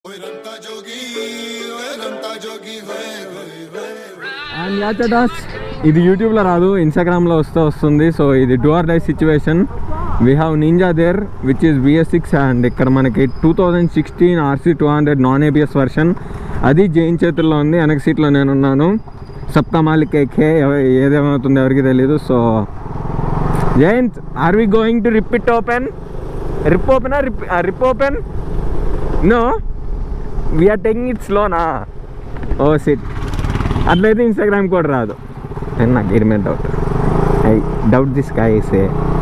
Oi ranta jogi, oi ranta jogi, hoye hoye hoye. And yeah చటాస్ ఇది యూట్యూబ్లో రాదు ఇన్స్టాగ్రామ్లో వస్తూ వస్తుంది సో ఇది do or die situation we have ninja there which is BS six and ఇక్కడ మనకి two thousand sixteen RC two hundred non ABS version అది జైన్ చేతుల్లో ఉంది వెనక సీట్లో నేనున్నాను సప్తా మాలిక్ ఎక్కే ఏదేమవుతుందో ఎవరికి తెలియదు so Jayant are we going to rip it open rip ఓపెనా rip rip open no we are taking it స్లోనా ఓ సిట్ అట్లయితే ఇన్స్టాగ్రామ్ కూడా రాదు అని నాకు ఇది మీద డౌట్ ఐ డౌట్ దిస్ కాయసే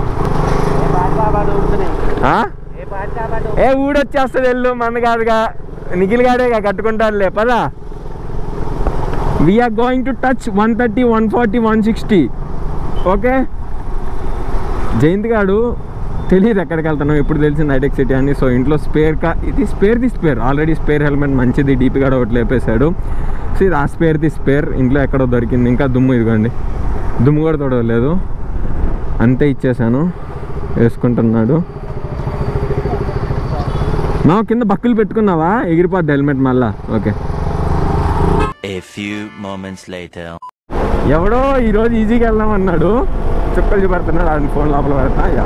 ఏ ఊడొచ్చేస్తుంది వెళ్ళు మన కాదుగా నిఖిల్ గాడేగా కట్టుకుంటారులే పదా we are going to touch one thirty one forty one sixty okay Jayant గాడు తెలియదు ఎక్కడికి వెళ్తున్నాం ఎప్పుడు తెలిసింది హైటెక్ సిటీ అని సో ఇంట్లో స్పేర్ కా ఇది spare the spare already spare helmet మంచిది డీపీ గాడు ఒకటి లేపేశాడు సో ఇది ఆ స్పేర్ ది స్పేర్ ఇంట్లో ఎక్కడో దొరికింది ఇంకా దుమ్ము ఇదిగోండి దుమ్ము కూడా తొడవలేదు అంతే ఇచ్చేసాను వేసుకుంటున్నాడు నా కింద బక్కులు పెట్టుకున్నావా ఎగిరిపోద్ది హెల్మెట్ మళ్ళా okay A few moments later. ఎవడో ఈరోజు ఈజీగా వెళ్దాం అన్నాడు చుక్కలు చూపెడుతున్నాడు ఆయన ఫోన్ లోపల పెడతా yeah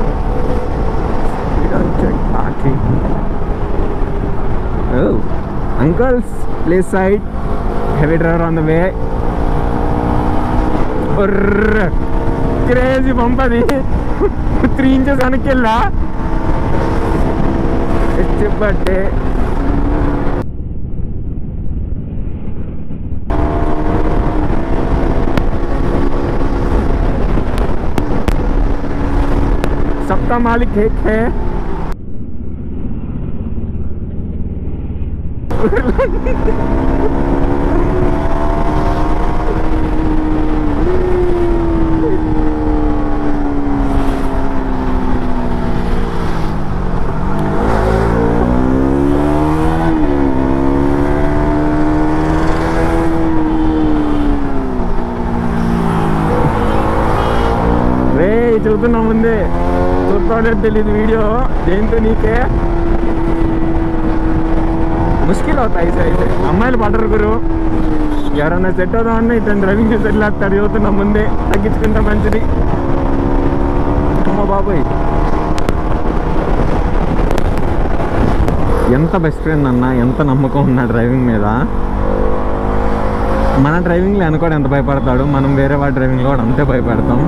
uncle's place side heavy driver on the way crazy పంపది త్రీ ఇంచెస్ వెనక్కి వెళ్ళా చెప్పట్టే सबका मालिक एक है రే చూస్తున్నా ముందే చూస్తాడో తెలియదు వీడియో దేంతో నీకే ముష్కిల్ అవుతాయి అయితే అమ్మాయిలు పడరు గురు ఎవరన్నా సెట్ అవుదామన్నా ఇతను డ్రైవింగ్ చేసి వెళ్ళేస్తాడు చదువుతున్నా ముందే తగ్గించుకుంటే మంచిది అమ్మ బాబాయ్ ఎంత బెస్ట్ ఫ్రెండ్ అన్న ఎంత నమ్మకం ఉన్నా డ్రైవింగ్ మీద మన డ్రైవింగ్లో అనుకోడు ఎంత భయపడతాడు మనం వేరే వాడి డ్రైవింగ్లో కూడా అంతే భయపడతాం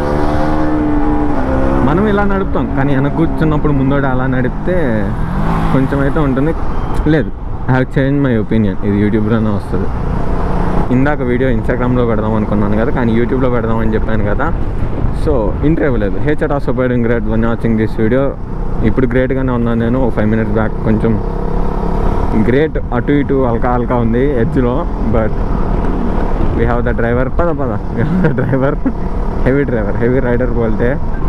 మనం ఇలా నడుపుతాం కానీ వెనక కూర్చున్నప్పుడు ముందోడు అలా నడిపితే కొంచెం అయితే ఉంటుంది లేదు I have change my opinion ఇది యూట్యూబ్లోనే వస్తుంది ఇందాక వీడియో ఇన్స్టాగ్రామ్లో పెడదాం అనుకున్నాను కదా కానీ యూట్యూబ్లో పెడదామని చెప్పాను కదా సో ఇంటర్వ్యూ లేదు hey chat also biding great one watching this video ఇప్పుడు గ్రేట్గానే ఉన్నాను నేను ఫైవ్ మినిట్స్ బ్యాక్ కొంచెం గ్రేట్ అటు ఇటు అల్కా అల్కా ఉంది ఎడ్జ్లో but we have the driver పద పద we have the driver heavy driver heavy rider బోల్తే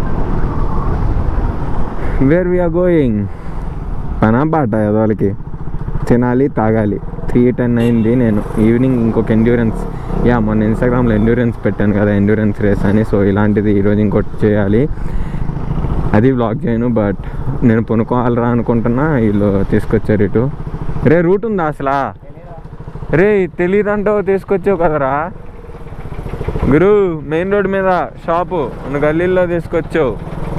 వేర్ వీఆర్ గోయింగ్ పనా బాట వాళ్ళకి తినాలి తాగాలి త్రీ టెన్ అయింది నేను ఈవినింగ్ ఇంకొక ఎండ్యూరెన్స్ యా మొన్న ఇన్స్టాగ్రామ్లో ఎండ్యూరెన్స్ పెట్టాను కదా ఎండ్యూరెన్స్ రేస్ అని సో ఇలాంటిది ఈరోజు ఇంకోటి చేయాలి అది వ్లాగ్ చేయను బట్ నేను పొనుకోవాలరా అనుకుంటున్నా వీళ్ళు తీసుకొచ్చారు ఇటు రే రూట్ ఉందా అసలా రే తెలియదంటావు తీసుకొచ్చావు కదరా గురు మెయిన్ రోడ్ మీద షాపు నువ్వు గల్లీల్లో తీసుకొచ్చావు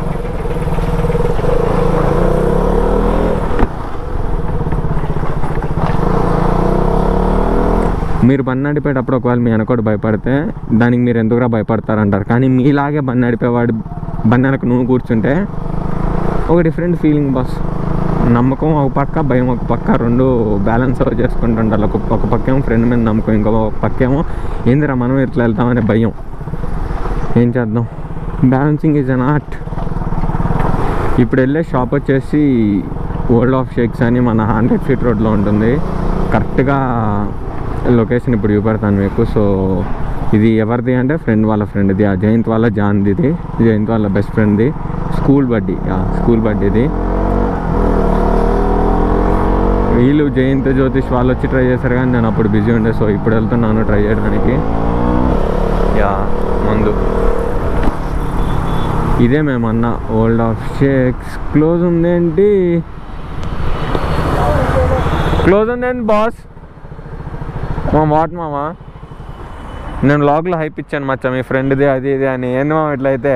మీరు బండి నడిపేటప్పుడు ఒకవేళ మీ వెనకోడు భయపడితే దానికి మీరు ఎందుకురా భయపడతారంటారు కానీ మీలాగే బండి నడిపేవాడు బండి వెనక నువ్వు కూర్చుంటే ఒక డిఫరెంట్ ఫీలింగ్ బాస్ నమ్మకం ఒక పక్క భయం ఒక పక్క రెండు బ్యాలెన్స్ చేసుకుంటుంటారు ఒక ఒక పక్కేమో ఫ్రెండ్ మీద నమ్మకం ఇంకో పక్కేమో ఏందిరా మనం ఇట్లా వెళ్తామనే భయం ఏం చేద్దాం బ్యాలెన్సింగ్ ఈజ్ అన్ ఆర్ట్ ఇప్పుడు వెళ్ళే షాప్ వచ్చేసి వరల్డ్ ఆఫ్ షేక్స్ అని మన హండ్రెడ్ ఫీట్ రోడ్లో ఉంటుంది కరెక్ట్గా లొకేషన్ ఇప్పుడు చూపెడతాను మీకు సో ఇది ఎవరిది అంటే ఫ్రెండ్ వాళ్ళ ఫ్రెండ్ది ఆ జయంత్ వాళ్ళ జాన్ది ఇది జయంత్ వాళ్ళ బెస్ట్ ఫ్రెండ్ది స్కూల్ బడ్డీ స్కూల్ బడ్డీది వీళ్ళు జయంత్ జ్యోతిష్ వాళ్ళు వచ్చి ట్రై చేశారు కానీ నేను అప్పుడు బిజీ ఉండే సో ఇప్పుడు వెళ్తున్నాను ట్రై చేయడానికి యా ముందు ఇదే మేమన్నా ఓల్డ్ ఆఫ్ షేక్స్ క్లోజ్ ఉందేంటి క్లోజ్ ఉందండి బాస్ మా వాట్ మామా నేను లాగ్లో హైప్ ఇచ్చాను మచ్చా మీ ఫ్రెండ్ది అది ఇది అని ఏంది మామ ఇట్లయితే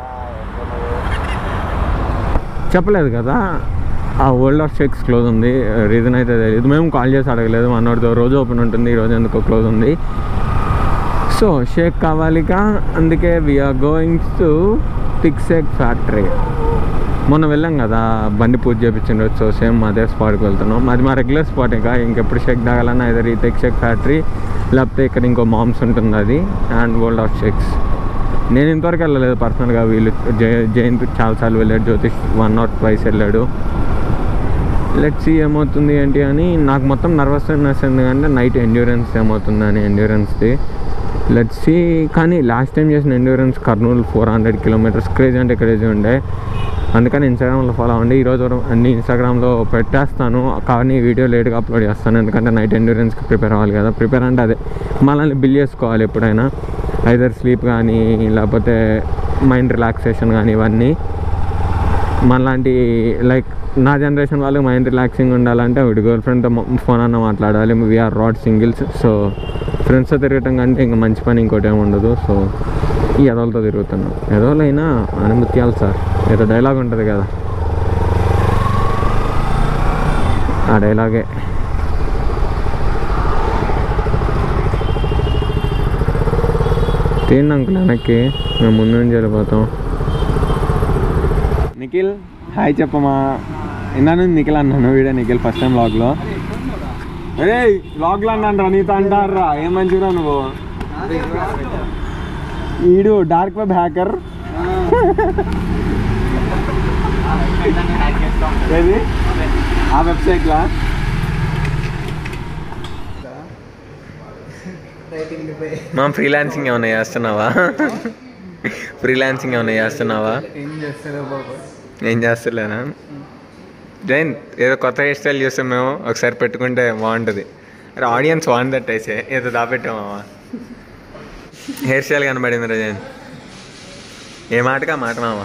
చెప్పలేదు కదా ఆ వరల్డ్ ఆఫ్ షేక్స్ క్లోజ్ ఉంది రీజన్ అయితే తెలియదు మేము కాల్ చేసి అడగలేదు మనోడితో రోజు ఓపెన్ ఉంటుంది ఈరోజు ఎందుకో క్లోజ్ ఉంది సో షేక్ కావాలిగా అందుకే we are going to thick shake factory మొన్న వెళ్ళాం కదా బండి పూజ చేయించిన రోజు సో సేమ్ అదే స్పాట్కి వెళ్తున్నాం అది మా రెగ్యులర్ స్పాట్ ఇంకా ఇంకెప్పుడు షేక్ తాగాలన్నా ఇద్దరు ఈ థిక్ షేక్ ఫ్యాక్టరీ లేకపోతే ఇక్కడ ఇంకో మామ్స్ ఉంటుంది అది అండ్ వరల్డ్ ఆఫ్ షేక్స్ నేను ఇంతవరకు వెళ్ళలేదు పర్సనల్గా వీళ్ళు జయ జయంత్ చాలాసార్లు వెళ్ళాడు జ్యోతిష్ వన్ నాట్ ట్వైస్ వెళ్ళాడు లెట్ సి ఏమవుతుంది ఏంటి అని నాకు మొత్తం నర్వస్నెస్ ఎందుకంటే నైట్ ఎండ్యూరెన్స్ ఏమవుతుంది అని ఎండ్యూరెన్స్ది లెట్ సి కానీ లాస్ట్ టైం చేసిన endurance Kurnool four hundred kilometres craze అంటే క్రేజీ ఉండే అందుకని ఇన్స్టాగ్రామ్లో ఫాలో అవ్వండి ఈరోజు వరకు అన్ని ఇన్స్టాగ్రామ్లో పెట్టేస్తాను కానీ వీడియో లేట్గా అప్లోడ్ చేస్తాను ఎందుకంటే నైట్ ఎండ్యూరెన్స్కి ప్రిపేర్ అవ్వాలి కదా ప్రిపేర్ అంటే అదే మనల్ని బిల్ చేసుకోవాలి ఎప్పుడైనా ఐదర్ స్లీప్ కానీ లేకపోతే మైండ్ రిలాక్సేషన్ కానీ ఇవన్నీ మనలాంటి లైక్ నా జనరేషన్ వాళ్ళు మైండ్ రిలాక్సింగ్ ఉండాలంటే ఒకటి గర్ల్ ఫ్రెండ్తో ఫోన్ అన్న మాట్లాడాలి వీఆర్ రాడ్ సింగిల్స్ సో ఫ్రెండ్స్తో తిరగటం కంటే ఇంకా మంచి పని ఇంకోటి ఏమి ఉండదు సో ఈ ఎదలతో తిరుగుతున్నాం ఎదవలైనా అనుమతియాలి సార్ ఏదో డైలాగ్ ఉంటుంది కదా ఆ డైలాగే తీయండి అంకుల్ వెనక్కి మేము ముందు నుంచి వెళ్ళిపోతాం నిఖిల్ హాయ్ చెప్పమా విన్నాను నిఖిల్ అన్నాను వీడియో నిఖిల్ ఫస్ట్ టైం వ్లాగ్లో అరే వ్లాగ్లో అన్నాను నీతో అంటారా ఏం మంచిగా నువ్వు ఈడు డార్క్ వెబ్ హ్యాకర్ ఏది ఆ వెబ్సైట్లా మా ఫ్రీలాన్సింగ్ ఏమైనా చేస్తున్నావా ఫ్రీలాన్సింగ్ ఏమైనా చేస్తున్నావా ఏం చేస్తారు బాబు ఏం చేస్తలేనా జైన్ ఏదో కొత్త హెయిర్ స్టైల్ చూస్తాం మేము ఒకసారి పెట్టుకుంటే బాగుంటుంది అరే ఆడియన్స్ వాన్ దట్ అయితే ఏదో దాపెట్టామా హెయిర్ స్టైల్ కనబడింది రా జైన్ ఏ మాటగా మాట మామ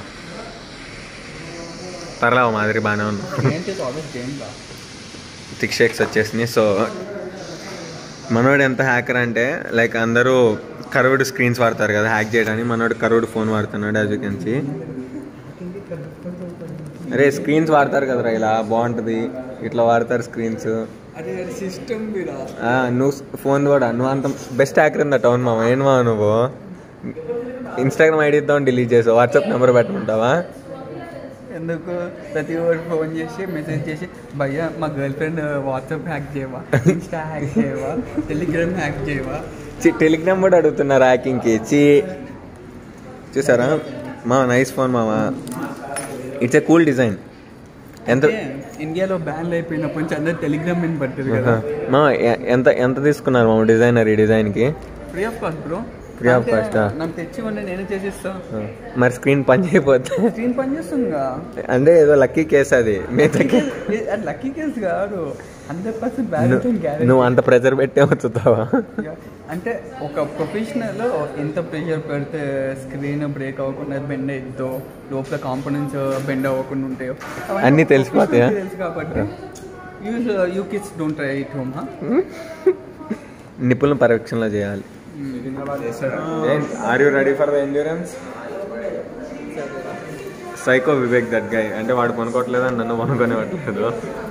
పర్లేవు మాదిరి బాగానే ఉన్నాం ఏంటి ఆల్వేస్ గేమ్ రా థిక్ షేక్స్ వచ్చేసినాయి సో మనోడు ఎంత హ్యాకర్ అంటే లైక్ అందరూ కర్వ్డ్ స్క్రీన్స్ వాడతారు కదా హ్యాక్ చేయడానికి మనోడు కర్వ్డ్ ఫోన్ వాడుతున్నాడు యాజ్ యూ కెన్ సీ అరే స్క్రీన్స్ వాడతారు కదరా ఇలా బాగుంటుంది ఇట్లా వాడతారు స్క్రీన్స్ అదే సిస్టమ్ మీరా నువ్వు ఫోన్ కూడా నువ్వు అంత best hacker in the town మామ ఏం మామ నువ్వు ఇన్స్టాగ్రామ్ ఐడి ఇద్దాం డిలీట్ చేసావు వాట్సాప్ నెంబర్ పెట్టమంటావా ఎందుకు ప్రతి ఒక్కరు ఫోన్ చేసి మెసేజ్ చేసి భయ్యా మా గర్ల్ ఫ్రెండ్ వాట్సాప్ హ్యాక్ చేయవా ఇన్స్టా హ్యాక్ చేయవా టెలిగ్రామ్ హ్యాక్ చేయవా టెలిగ్రామ్ కూడా అడుగుతున్నారు హ్యాకింగ్కి చి చూసారా మా నైస్ ఫోన్ మామ ఇట్స్ ఏ కూల్ డిజైన్ ఎంత అంటే ఇండియాలో బ్యాన్ అయిపోయినప్పటి నుంచి అందరు టెలిగ్రామ్ మీద పట్టారు కదా మా ఎంత ఎంత తీసుకున్నారు మామ డిజైనర్ ఈ డిజైన్కి free of cost bro Free of cost ఆ? నాకు తెచ్చి ఉంటే నేనే చేసిస్తా మరి స్క్రీన్ పని చేయకపోతే స్క్రీన్ పని చేస్తుందిగా అంటే ఏదో లక్కీ కేస్ అది మిగతాకి అది లక్కీ కేసు కాదు హండ్రెడ్ పర్సెంట్ బ్యాలెన్స్ నువ్వు అంత ప్రెజర్ పెట్టే వచ్చుతావా అంటే ఒక ప్రొఫెషనల్ ఎంత ప్రెషర్ పెడితే స్క్రీన్ బ్రేక్ అవ్వకుండా బెండ్ అయిద్దో లోపల కాంపోనెంట్స్ బెండ్ అవ్వకుండా ఉంటాయో అవన్నీ అన్నీ ఒక తెలిసిపోతాయా? professional తెలుసు కాబట్టి use you kids don't try it home నిపుణుల పరీక్షలో చేయాలి are you ready for the endurance psycho Vivek that guy అంటే వాడు కొనుక్కోవట్లేదు అని నన్ను కొనుక్కొనివ్వట్లేదు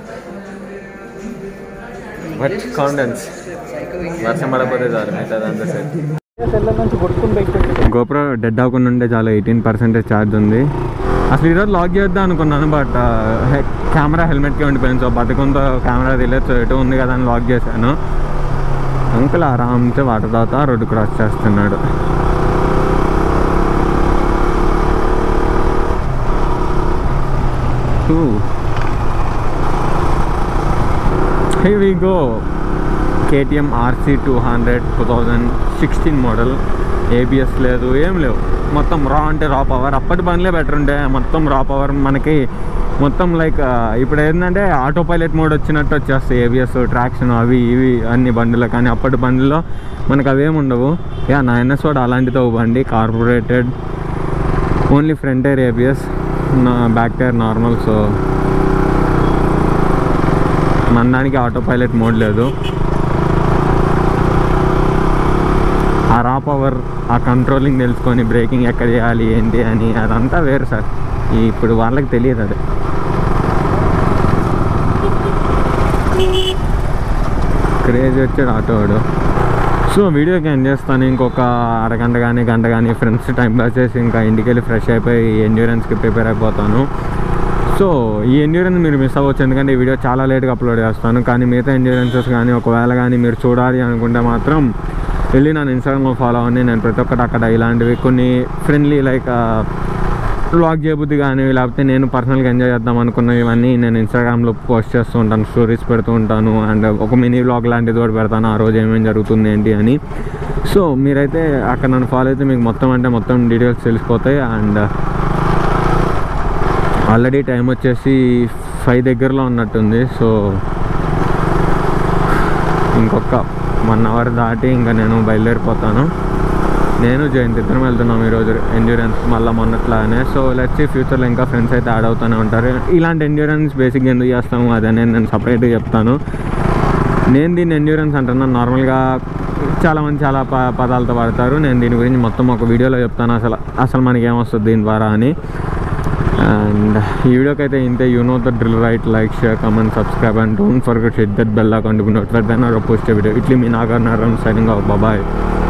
బట్ కాన్ఫిడెన్స్ వర్షం పడకపోతే చాలు మిగతా అంతా సెట్ గోప్రో డెడ్ అవ్వకుండా ఉండే చాలా ఎయిటీన్ పర్సెంటేజ్ ఛార్జ్ ఉంది అసలు ఈరోజు లాక్ చేద్దాం అనుకున్నాను బట్ కెమెరా హెల్మెట్కి ఉండిపోయింది సో బతుకంతో కెమెరా తెలియదు ఎటు ఉంది కదా అని లాక్ చేశాను అంకుల్ ఆరామ్సే వాటర్ తాగుతా రోడ్డు క్రాస్ చేస్తున్నాడు hey we go KTM RC two hundred two thousand sixteen model ABS లేదు ఏం లేవు మొత్తం రా అంటే రా పవర్ అప్పటి బండ్లే బెటర్ ఉండే మొత్తం రా పవర్ మనకి మొత్తం లైక్ ఇప్పుడు ఏంటంటే ఆటో పైలట్ మోడ్ వచ్చినట్టు వచ్చేస్తాయి ఏబిఎస్ ట్రాక్షన్ అవి ఇవి అన్ని బండ్లు కానీ అప్పటి బండ్లలో మనకు అవేమి ఉండవు యా నా ఎన్ఎస్ వాడు అలాంటితో ఒక బండి corporated only front tyre ABS back tyre normal so మన దానికి ఆటో పైలట్ మోడ్ లేదు ఆ రా పవర్ ఆ కంట్రోలింగ్ తెలుసుకొని బ్రేకింగ్ ఎక్కడ చేయాలి ఏంటి అని అదంతా వేరు సార్ ఈ ఇప్పుడు వాళ్ళకి తెలియదు అది క్రేజ్ వచ్చాడు ఆటో వాడు సో వీడియోకి ఎండ్ చేస్తాను ఇంకొక అరగంట కానీ గంట కానీ ఫ్రెండ్స్ టైం పాస్ చేసి ఇంకా ఇంటికి వెళ్ళి ఫ్రెష్ అయిపోయి ఎండ్యూరెన్స్కి ప్రిపేర్ అయిపోతాను సో ఈ ఎండ్యూరెన్స్ మీరు మిస్ అవ్వచ్చు ఎందుకంటే ఈ వీడియో చాలా లేట్గా అప్లోడ్ చేస్తాను కానీ మిగతా ఎండ్యూరెన్సెస్ కానీ ఒకవేళ కానీ మీరు చూడాలి అనుకుంటే మాత్రం వెళ్ళి నన్ను ఇన్స్టాగ్రామ్లో ఫాలో అవ్వండి నేను ప్రతి ఒక్కటి అక్కడ ఇలాంటివి కొన్ని ఫ్రెండ్లీ లైక్ వ్లాగ్ చేయబుద్ది కానీ లేకపోతే నేను పర్సనల్గా ఎంజాయ్ చేద్దాం అనుకున్నవి ఇవన్నీ నేను ఇన్స్టాగ్రామ్లో పోస్ట్ చేస్తూ ఉంటాను స్టోరీస్ పెడుతూ ఉంటాను అండ్ ఒక మినీ వ్లాగ్ లాంటిది కూడా పెడతాను ఆ రోజు ఏమేమి జరుగుతుంది ఏంటి అని సో మీరైతే అక్కడ నన్ను ఫాలో అయితే మీకు మొత్తం అంటే మొత్తం డీటెయిల్స్ తెలిసిపోతాయి అండ్ ఆల్రెడీ టైం వచ్చేసి ఫైవ్ దగ్గరలో ఉన్నట్టుంది సో ఇంకొక వన్ అవర్ దాటి ఇంకా నేను బయలుదేరిపోతాను నేను జయంత్ ఇద్దరం వెళ్తున్నాం ఈరోజు ఎండ్యూరెన్స్ మళ్ళీ మొన్నట్లానే సో లెట్స్ ఫ్యూచర్లో ఇంకా ఫ్రెండ్స్ అయితే యాడ్ అవుతూనే ఉంటారు ఇలాంటి ఎండ్యూరెన్స్ బేసిక్గా ఎందుకు చేస్తాము అదనే నేను సపరేట్గా చెప్తాను నేను దీన్ని ఎండ్యూరెన్స్ అంటున్నాను నార్మల్గా చాలా మంది చాలా ప పదాలతో వాడతారు నేను దీని గురించి మొత్తం ఒక వీడియోలో చెప్తాను అసలు అసలు మనకి ఏమొస్తుంది దీని ద్వారా అని అండ్ ఈ వీడియోకి అయితే ఇంతే you know the drill right like share comment subscribe and don't forget hit that bell account notified then our post video ఇట్లీ మీ నాగర్ నరం సైనింగ్ ఆఫ్ బాబాయ్